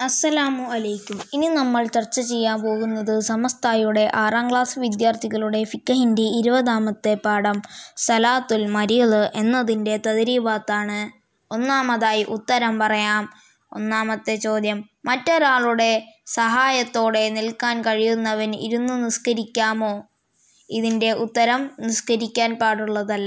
അസ്സലാമു അലൈക്കും ഇനി നമ്മൾ ചർച്ച ചെയ്യാൻ പോകുന്നത് സമസ്തായുടെ ആറാം ക്ലാസ് വിദ്യാർത്ഥികളുടെ ഫിഖഹിൻ്റെ ഇരുപതാമത്തെ പാഠം സലാത്തുൽ മരീദ് എന്നതിൻ്റെ തദരീബാത്താണ് ഒന്നാമതായി ഉത്തരം പറയാം ഒന്നാമത്തെ ചോദ്യം മറ്റൊരാളുടെ സഹായത്തോടെ നിൽക്കാൻ കഴിയുന്നവൻ ഇരുന്ന് നിസ്കരിക്കാമോ ഇതിൻ്റെ ഉത്തരം നിസ്കരിക്കാൻ പാടുള്ളതല്ല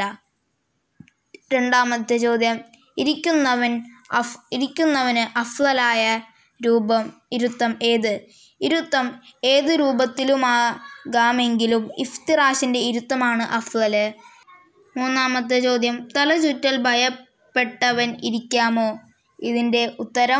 രണ്ടാമത്തെ ചോദ്യം ഇരിക്കുന്നവൻ അഫ് ഇരിക്കുന്നവന് അഫ്ലലായ രൂപം ഇരുത്തം ഏത് ഇരുത്തം ഏത് രൂപത്തിലുമാകാമെങ്കിലും ഇഫ്തിറാഷിൻ്റെ ഇരുത്തമാണ് അഫ്ലല് മൂന്നാമത്തെ ചോദ്യം തലചുറ്റൽ ഭയപ്പെട്ടവൻ ഇരിക്കാമോ ഇതിൻ്റെ ഉത്തരം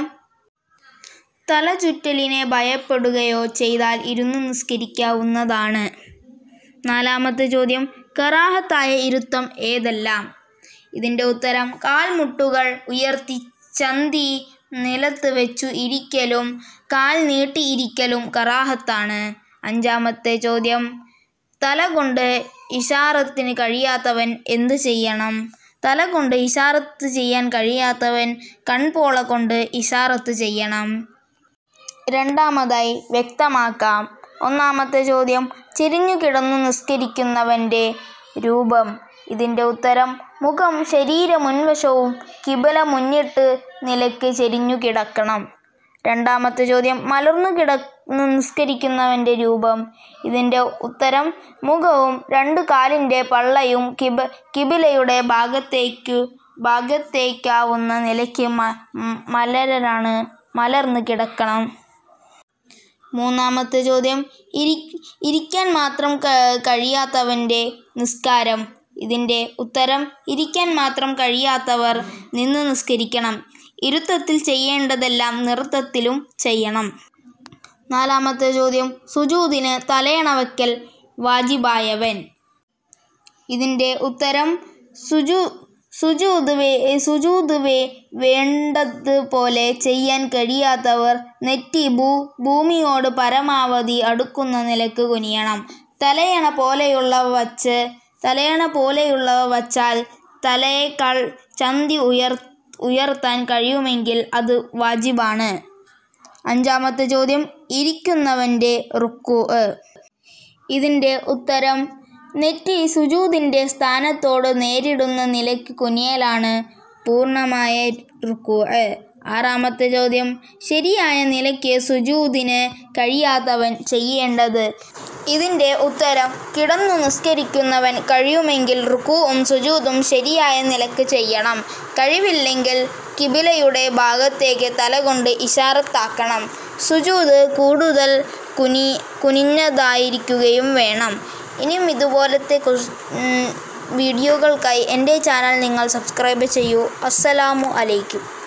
തലചുറ്റലിനെ ഭയപ്പെടുകയോ ചെയ്താൽ ഇരുന്ന് നിസ്കരിക്കാവുന്നതാണ് നാലാമത്തെ ചോദ്യം കറാഹത്തായ ഇരുത്തം ഏതെല്ലാം ഇതിൻ്റെ ഉത്തരം കാൽമുട്ടുകൾ ഉയർത്തി ചന്തി നിലത്ത് വെച്ചു ഇരിക്കലും കാൽ നീട്ടി ഇരിക്കലും കറാഹത്താണ് അഞ്ചാമത്തെ ചോദ്യം തല കൊണ്ട് ഇഷാറത്തിന് കഴിയാത്തവൻ എന്ത് ചെയ്യണം തല കൊണ്ട് ഇഷാറത്ത് ചെയ്യാൻ കഴിയാത്തവൻ കൺപോള കൊണ്ട് ഇഷാറത്ത് ചെയ്യണം രണ്ടാമതായി വ്യക്തമാക്കാം ഒന്നാമത്തെ ചോദ്യം ചെരിഞ്ഞു കിടന്നു നിസ്കരിക്കുന്നവൻ്റെ രൂപം ഇതിൻ്റെ ഉത്തരം മുഖം ശരീര മുൻവശവും കിബല മുന്നിട്ട് നിലയ്ക്ക് ചെരിഞ്ഞു കിടക്കണം രണ്ടാമത്തെ ചോദ്യം മലർന്നു കിടന്ന് നിസ്കരിക്കുന്നവൻ്റെ രൂപം ഇതിൻ്റെ ഉത്തരം മുഖവും രണ്ട് കാലിൻ്റെ പള്ളയും കിബ കിബിലയുടെ ഭാഗത്തേക്കു ഭാഗത്തേക്കാവുന്ന നിലയ്ക്ക് മ മലരാണ് മലർന്ന് കിടക്കണം മൂന്നാമത്തെ ചോദ്യം ഇരി ഇരിക്കാൻ മാത്രം കഴിയാത്തവൻ്റെ നിസ്കാരം ഇതിൻ്റെ ഉത്തരം ഇരിക്കാൻ മാത്രം കഴിയാത്തവർ നിന്ന് നിസ്കരിക്കണം ഇരുത്തത്തിൽ ചെയ്യേണ്ടതെല്ലാം നൃത്തത്തിലും ചെയ്യണം നാലാമത്തെ ചോദ്യം സുജൂദിന് തലയണ വയ്ക്കൽ വാജിബായവൻ ഇതിൻ്റെ ഉത്തരം സുജു സുജൂദ് വേ സുജൂദ് വേ വേണ്ടതുപോലെ ചെയ്യാൻ കഴിയാത്തവർ നെറ്റി ഭൂ ഭൂമിയോട് പരമാവധി അടുക്കുന്ന നിലക്ക് കുനിയണം തലയണ പോലെയുള്ളവ വച്ച് തലയണ പോലെയുള്ളവ വച്ചാൽ തലയേക്കാൾ ചന്തി ഉയർ ഉയർത്താൻ കഴിയുമെങ്കിൽ അത് വാജിബാണ് അഞ്ചാമത്തെ ചോദ്യം ഇരിക്കുന്നവൻ്റെ റുക്കു ഇതിൻ്റെ ഉത്തരം നെറ്റി സുജൂദിൻ്റെ സ്ഥാനത്തോട് നേരിടുന്ന നിലയ്ക്ക് കുനിയലാണ് പൂർണ്ണമായ റുക്കു ആറാമത്തെ ചോദ്യം ശരിയായ നിലയ്ക്ക് സുജൂദിന് കഴിയാത്തവൻ ചെയ്യേണ്ടത് ഇതിൻ്റെ ഉത്തരം കിടന്നു നിസ്കരിക്കുന്നവൻ കഴിയുമെങ്കിൽ റുക്കുവും സുജൂതും ശരിയായ നിലക്ക് ചെയ്യണം കഴിവില്ലെങ്കിൽ കിബിലയുടെ ഭാഗത്തേക്ക് തലകൊണ്ട് ഇഷാറത്താക്കണം സുജൂത് കൂടുതൽ കുനി കുനിഞ്ഞതായിരിക്കുകയും വേണം ഇനിയും ഇതുപോലത്തെ വീഡിയോകൾക്കായി എൻ്റെ ചാനൽ നിങ്ങൾ സബ്സ്ക്രൈബ് ചെയ്യൂ അസ്സലാമു അലൈക്കും